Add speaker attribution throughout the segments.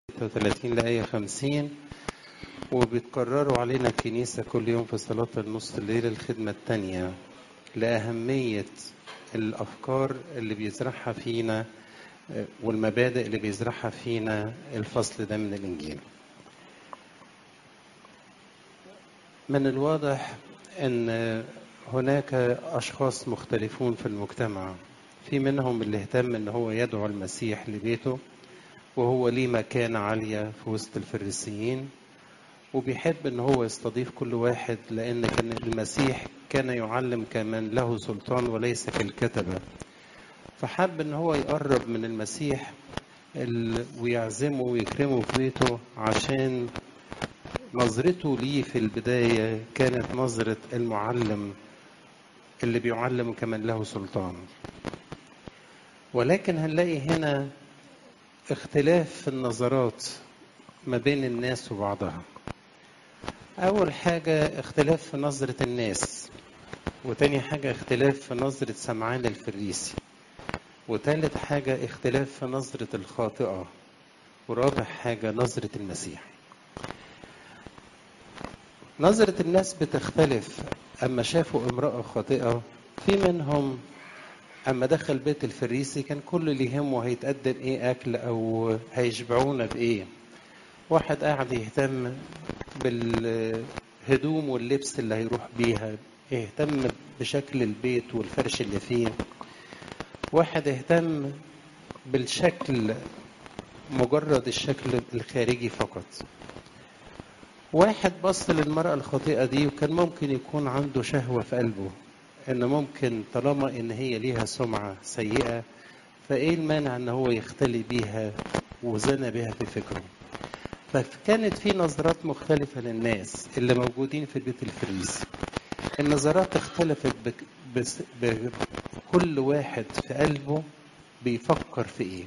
Speaker 1: 36 لآية 50 وبيتكرروا علينا الكنيسة كل يوم في صلاة النص الليل الخدمة التانية لأهمية الأفكار اللي بيزرعها فينا والمبادئ اللي بيزرعها فينا الفصل ده من الإنجيل من الواضح أن هناك أشخاص مختلفون في المجتمع في منهم اللي اهتم أن هو يدعو المسيح لبيته وهو ليه مكانة عالية في وسط الفريسيين وبيحب ان هو يستضيف كل واحد لان كان المسيح كان يعلم كمن له سلطان وليس كالكتبه فحب ان هو يقرب من المسيح ويعزمه ويكرمه في بيته عشان نظرته ليه في البدايه كانت نظره المعلم اللي بيعلم كمن له سلطان ولكن هنلاقي هنا اختلاف في النظرات ما بين الناس وبعضها أول حاجة اختلاف في نظرة الناس وتاني حاجة اختلاف في نظرة سمعان الفريسي وتالت حاجة اختلاف في نظرة الخاطئة ورابع حاجة نظرة المسيح نظرة الناس بتختلف أما شافوا امرأة خاطئة في منهم أما دخل بيت الفريسي كان كل اللي يهمه هيتقدم إيه أكل أو هيشبعونا بإيه واحد قاعد يهتم بالهدوم واللبس اللي هيروح بيها يهتم بشكل البيت والفرش اللي فيه واحد اهتم بالشكل مجرد الشكل الخارجي فقط واحد بص للمرأة الخاطئة دي وكان ممكن يكون عنده شهوة في قلبه ان ممكن طالما ان هي ليها سمعة سيئة فايه المانع ان هو يختلي بيها وزنى بها في فكره فكانت في نظرات مختلفة للناس اللي موجودين في البيت الفريسي النظرات اختلفت بك بس بكل واحد في قلبه بيفكر في ايه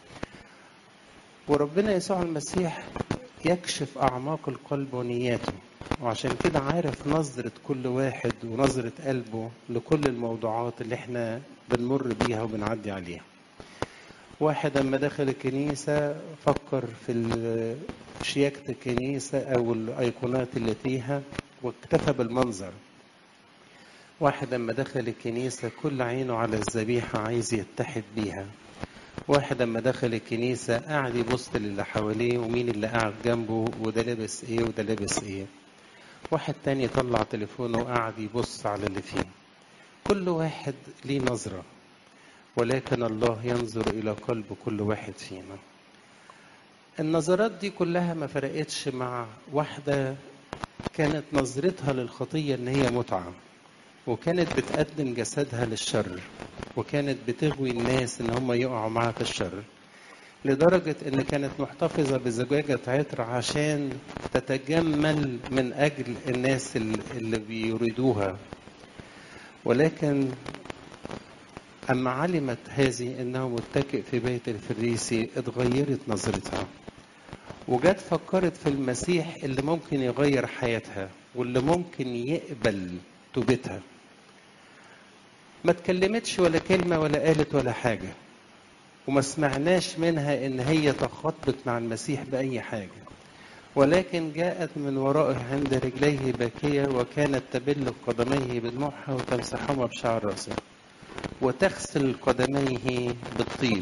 Speaker 1: وربنا يسوع المسيح يكشف أعماق القلب ونياته وعشان كده عارف نظرة كل واحد ونظرة قلبه لكل الموضوعات اللي احنا بنمر بيها وبنعدي عليها واحد لما دخل الكنيسة فكر في شياكة الكنيسة أو الأيقونات اللي فيها واكتفى بالمنظر واحد لما دخل الكنيسة كل عينه على الذبيحة عايز يتحد بيها واحد لما دخل الكنيسة قاعد يبص للي حواليه ومين اللي قاعد جنبه وده لابس ايه وده لابس ايه واحد تاني طلع تليفونه وقاعد يبص على اللي فيه كل واحد ليه نظرة ولكن الله ينظر إلى قلب كل واحد فينا النظرات دي كلها ما فرقتش مع واحدة كانت نظرتها للخطية إن هي متعة وكانت بتقدم جسدها للشر وكانت بتغوي الناس إن هم يقعوا معاها في الشر لدرجة إن كانت محتفظة بزجاجة عطر عشان تتجمل من أجل الناس اللي بيريدوها ولكن أما علمت هذه أنه متكئ في بيت الفريسي اتغيرت نظرتها وجت فكرت في المسيح اللي ممكن يغير حياتها واللي ممكن يقبل توبتها ما اتكلمتش ولا كلمة ولا قالت ولا حاجة وما سمعناش منها ان هي تخاطبت مع المسيح بأي حاجة ولكن جاءت من ورائه عند رجليه باكية وكانت تبل قدميه بدموعها وتمسحهما بشعر رأسها وتغسل قدميه بالطيب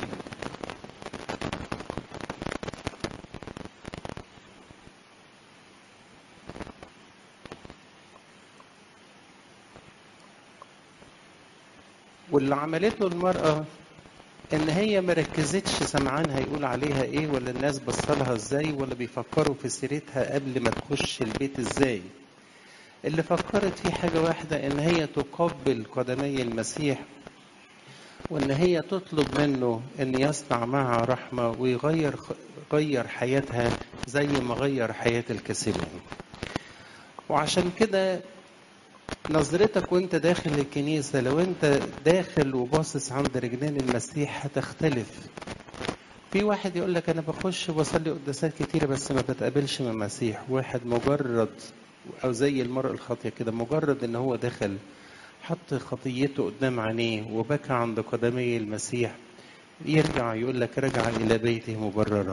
Speaker 1: واللي عملته المرأة ان هي ما ركزتش سمعان هيقول عليها ايه ولا الناس بصلها ازاي ولا بيفكروا في سيرتها قبل ما تخش البيت ازاي اللي فكرت فيه حاجة واحدة ان هي تقبل قدمي المسيح وان هي تطلب منه ان يصنع معها رحمة ويغير غير حياتها زي ما غير حياة الكثيرين وعشان كده نظرتك وانت داخل الكنيسة لو انت داخل وباصص عند رجلين المسيح هتختلف في واحد يقول لك انا بخش وبصلي قداسات كتيرة بس ما بتقابلش من المسيح واحد مجرد او زي المرء الخاطية كده مجرد ان هو دخل حط خطيته قدام عينيه وبكى عند قدمي المسيح يرجع يقول لك رجع الى بيته مبررا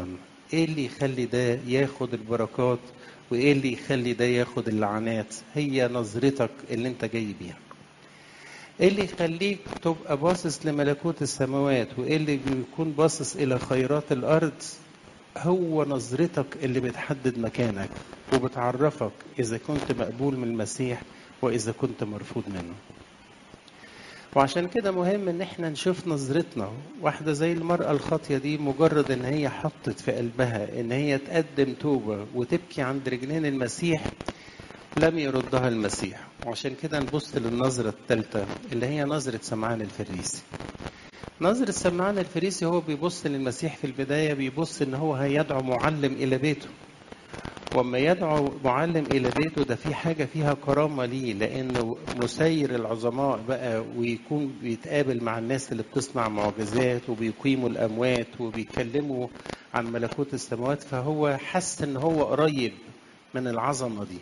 Speaker 1: ايه اللي يخلي ده ياخد البركات وايه اللي يخلي ده ياخد اللعنات هي نظرتك اللي انت جاي بيها ايه اللي يخليك تبقى باصص لملكوت السماوات وايه اللي بيكون باصص الى خيرات الارض هو نظرتك اللي بتحدد مكانك وبتعرفك اذا كنت مقبول من المسيح واذا كنت مرفوض منه وعشان كده مهم ان احنا نشوف نظرتنا واحدة زي المرأة الخاطية دي مجرد ان هي حطت في قلبها ان هي تقدم توبة وتبكي عند رجلين المسيح لم يردها المسيح وعشان كده نبص للنظرة الثالثة اللي هي نظرة سمعان الفريسي نظرة سمعان الفريسي هو بيبص للمسيح في البداية بيبص ان هو هيدعو معلم الى بيته وما يدعو معلم الى بيته ده في حاجه فيها كرامه ليه لانه مسير العظماء بقى ويكون بيتقابل مع الناس اللي بتصنع معجزات وبيقيموا الاموات وبيتكلموا عن ملكوت السماوات فهو حس ان هو قريب من العظمه دي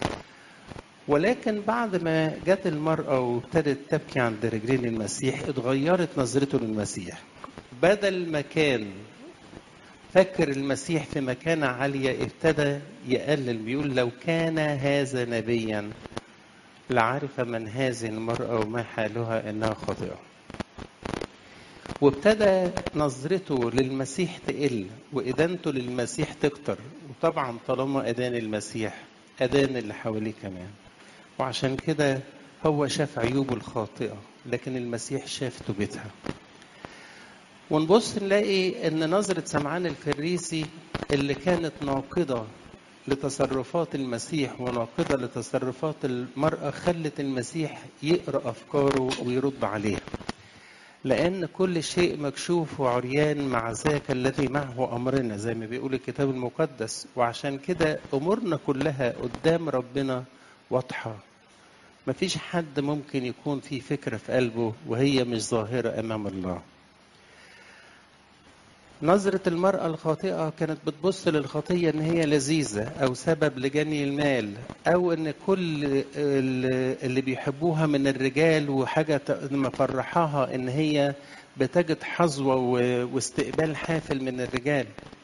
Speaker 1: ولكن بعد ما جت المرأة وابتدت تبكي عند رجلين المسيح اتغيرت نظرته للمسيح بدل ما كان فكر المسيح في مكانة عالية ابتدى يقلل بيقول لو كان هذا نبيا لعرف من هذه المرأة وما حالها إنها خاطئة وابتدى نظرته للمسيح تقل وإدانته للمسيح تكتر وطبعا طالما أدان المسيح أدان اللي حواليه كمان وعشان كده هو شاف عيوبه الخاطئة لكن المسيح شاف توبتها ونبص نلاقي ان نظرة سمعان الفريسي اللي كانت ناقضة لتصرفات المسيح وناقضة لتصرفات المرأة خلت المسيح يقرأ أفكاره ويرد عليها لأن كل شيء مكشوف وعريان مع ذاك الذي معه أمرنا زي ما بيقول الكتاب المقدس وعشان كده أمورنا كلها قدام ربنا واضحة مفيش حد ممكن يكون في فكرة في قلبه وهي مش ظاهرة أمام الله نظرة المرأة الخاطئة كانت بتبص للخطية إن هي لذيذة أو سبب لجني المال أو إن كل اللي بيحبوها من الرجال وحاجة مفرحاها إن هي بتجد حظوة واستقبال حافل من الرجال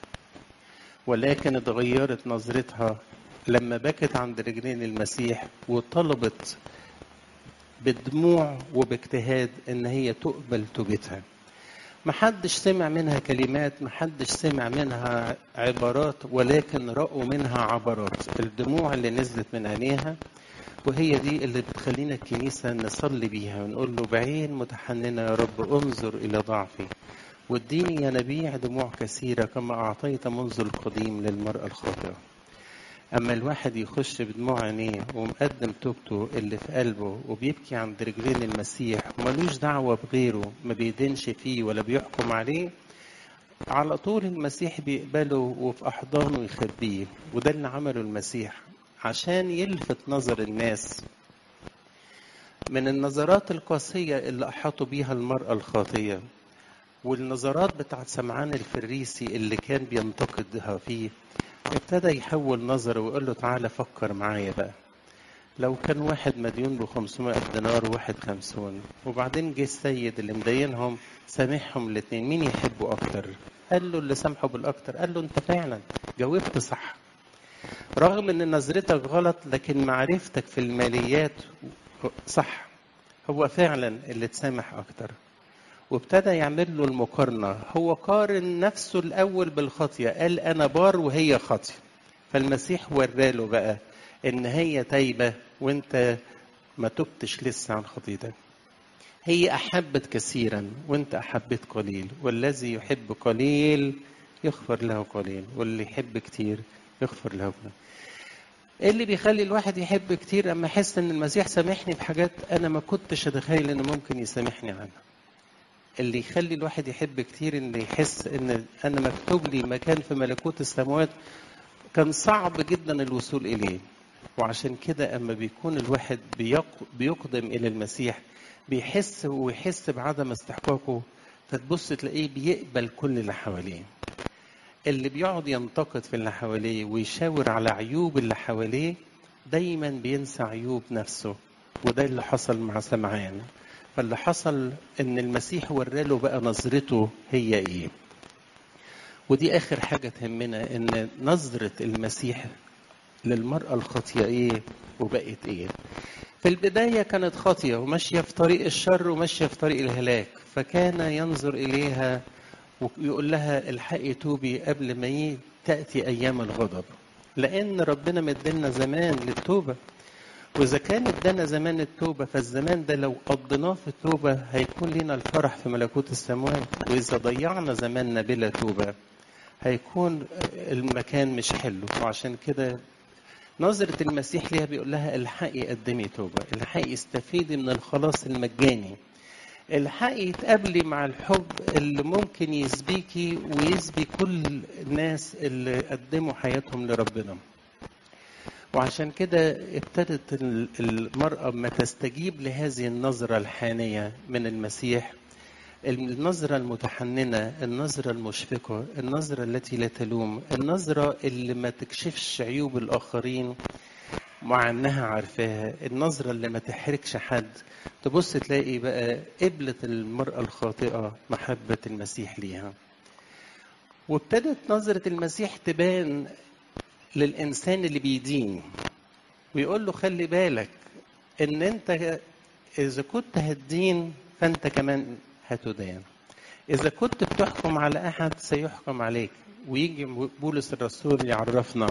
Speaker 1: ولكن اتغيرت نظرتها لما بكت عند رجلين المسيح وطلبت بدموع وباجتهاد إن هي تقبل توبتها محدش سمع منها كلمات محدش سمع منها عبارات ولكن رأوا منها عبرات الدموع اللي نزلت من عينيها وهي دي اللي بتخلينا الكنيسة نصلي بيها ونقول له بعين متحننة يا رب انظر إلى ضعفي واديني يا نبيع دموع كثيرة كما أعطيت منذ القديم للمرأة الخاطئة أما الواحد يخش بدموع عينيه ومقدم توبته اللي في قلبه وبيبكي عند رجلين المسيح وملوش دعوة بغيره ما بيدينش فيه ولا بيحكم عليه على طول المسيح بيقبله وفي أحضانه يخبيه وده اللي عمله المسيح عشان يلفت نظر الناس من النظرات القاسية اللي أحاطوا بيها المرأة الخاطية والنظرات بتاعت سمعان الفريسي اللي كان بينتقدها فيه ابتدى يحول نظره ويقول له تعالى فكر معايا بقى لو كان واحد مديون ب 500 دينار وواحد خمسون وبعدين جه السيد اللي مدينهم سامحهم الاثنين مين يحبه اكتر قال له اللي سامحه بالاكتر قال له انت فعلا جاوبت صح رغم ان نظرتك غلط لكن معرفتك في الماليات صح هو فعلا اللي تسامح اكتر وابتدى يعمل له المقارنة هو قارن نفسه الأول بالخطية قال أنا بار وهي خطية فالمسيح وراله بقى إن هي تايبة وأنت ما تبتش لسه عن خطيتك هي أحبت كثيرا وأنت أحبت قليل والذي يحب قليل يغفر له قليل واللي يحب كتير يغفر له قليل. ايه اللي بيخلي الواحد يحب كتير اما يحس ان المسيح سامحني بحاجات انا ما كنتش اتخيل انه ممكن يسامحني عنها اللي يخلي الواحد يحب كتير ان يحس ان انا مكتوب لي مكان في ملكوت السماوات كان صعب جدا الوصول اليه وعشان كده اما بيكون الواحد بيقدم الى المسيح بيحس ويحس بعدم استحقاقه فتبص تلاقيه بيقبل كل اللي حواليه اللي بيقعد ينتقد في اللي حواليه ويشاور على عيوب اللي حواليه دايما بينسى عيوب نفسه وده اللي حصل مع سمعان فاللي حصل ان المسيح وراله بقى نظرته هي ايه ودي آخر حاجة تهمنا إن نظرة المسيح للمرأة الخاطية إيه وبقت إيه في البداية كانت خاطية وماشية في طريق الشر وماشية في طريق الهلاك فكان ينظر إليها ويقول لها الحقي توبي قبل ما تأتي أيام الغضب لأن ربنا مدلنا زمان للتوبة وإذا كان ادانا زمان التوبة فالزمان ده لو قضيناه في التوبة هيكون لنا الفرح في ملكوت السماوات وإذا ضيعنا زماننا بلا توبة هيكون المكان مش حلو وعشان كده نظرة المسيح ليها بيقول لها الحقي قدمي توبة الحقي استفيدي من الخلاص المجاني الحقي تقابلي مع الحب اللي ممكن يسبيكي ويسبي كل الناس اللي قدموا حياتهم لربنا وعشان كده ابتدت المرأة ما تستجيب لهذه النظرة الحانية من المسيح النظرة المتحننة النظرة المشفقة النظرة التي لا تلوم النظرة اللي ما تكشفش عيوب الآخرين مع انها عارفاها النظرة اللي ما تحركش حد تبص تلاقي بقى قبلت المرأة الخاطئة محبة المسيح ليها وابتدت نظرة المسيح تبان للإنسان اللي بيدين ويقول له خلي بالك إن أنت إذا كنت هتدين فأنت كمان هتدان إذا كنت بتحكم على أحد سيحكم عليك ويجي بولس الرسول يعرفنا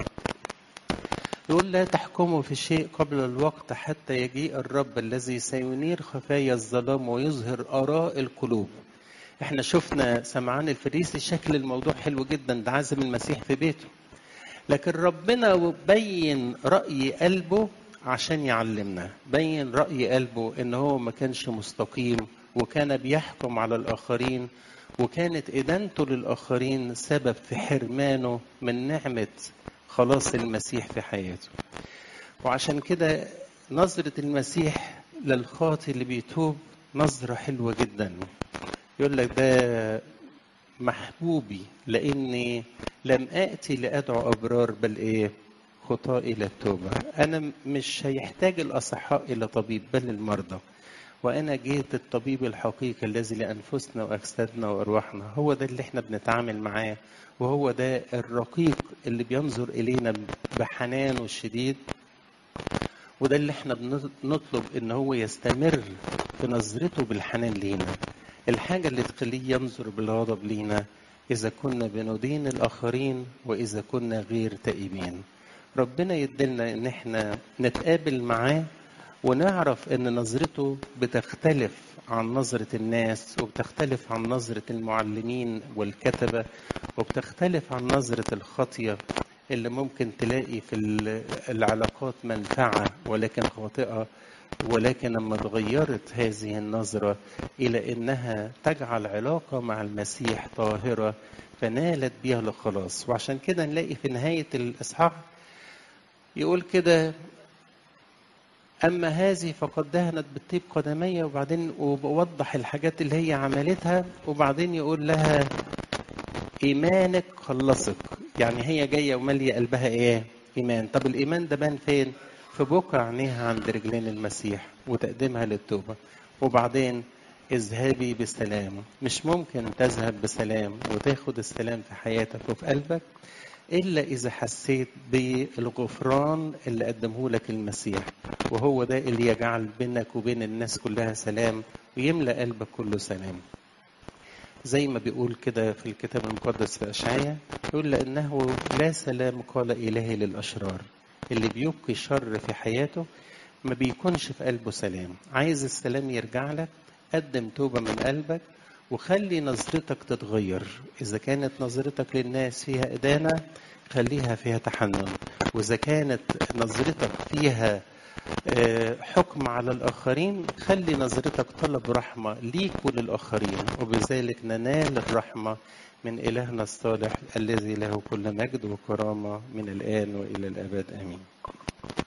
Speaker 1: يقول لا تحكموا في شيء قبل الوقت حتى يجيء الرب الذي سينير خفايا الظلام ويظهر آراء القلوب احنا شفنا سمعان الفريسي شكل الموضوع حلو جدا ده عازم المسيح في بيته لكن ربنا بين رأي قلبه عشان يعلمنا بين رأي قلبه ان هو ما كانش مستقيم وكان بيحكم على الآخرين وكانت إدانته للآخرين سبب في حرمانه من نعمة خلاص المسيح في حياته وعشان كده نظرة المسيح للخاطي اللي بيتوب نظرة حلوة جدا يقول لك ده محبوبي لاني لم اتي لادعو ابرار بل ايه خطاء الى التوبه انا مش هيحتاج الاصحاء الى طبيب بل المرضى وانا جيت الطبيب الحقيقي الذي لانفسنا واجسادنا وارواحنا هو ده اللي احنا بنتعامل معاه وهو ده الرقيق اللي بينظر الينا بحنانه الشديد وده اللي احنا بنطلب ان هو يستمر في نظرته بالحنان لينا الحاجة اللي تخليه ينظر بالغضب لينا إذا كنا بندين الآخرين وإذا كنا غير تائبين ربنا يدلنا إن إحنا نتقابل معاه ونعرف إن نظرته بتختلف عن نظرة الناس وبتختلف عن نظرة المعلمين والكتبة وبتختلف عن نظرة الخطية اللي ممكن تلاقي في العلاقات منفعة ولكن خاطئة ولكن لما اتغيرت هذه النظرة إلى أنها تجعل علاقة مع المسيح طاهرة فنالت بها الخلاص وعشان كده نلاقي في نهاية الإصحاح يقول كده أما هذه فقد دهنت بالطيب قدمي وبعدين وبوضح الحاجات اللي هي عملتها وبعدين يقول لها إيمانك خلصك يعني هي جاية ومالية قلبها إيه؟ إيمان طب الإيمان ده بان فين؟ في بكى عينيها عند رجلين المسيح وتقديمها للتوبة وبعدين اذهبي بسلام مش ممكن تذهب بسلام وتاخد السلام في حياتك وفي قلبك إلا إذا حسيت بالغفران اللي قدمه لك المسيح وهو ده اللي يجعل بينك وبين الناس كلها سلام ويملأ قلبك كله سلام زي ما بيقول كده في الكتاب المقدس في أشعية يقول لأنه لا سلام قال إلهي للأشرار اللي بيبقي شر في حياته ما بيكونش في قلبه سلام عايز السلام يرجع لك قدم توبة من قلبك وخلي نظرتك تتغير إذا كانت نظرتك للناس فيها إدانة خليها فيها تحنن وإذا كانت نظرتك فيها حكم على الآخرين خلي نظرتك طلب رحمة ليك وللآخرين وبذلك ننال الرحمة من إلهنا الصالح الذي له كل مجد وكرامة من الآن وإلى الأبد آمين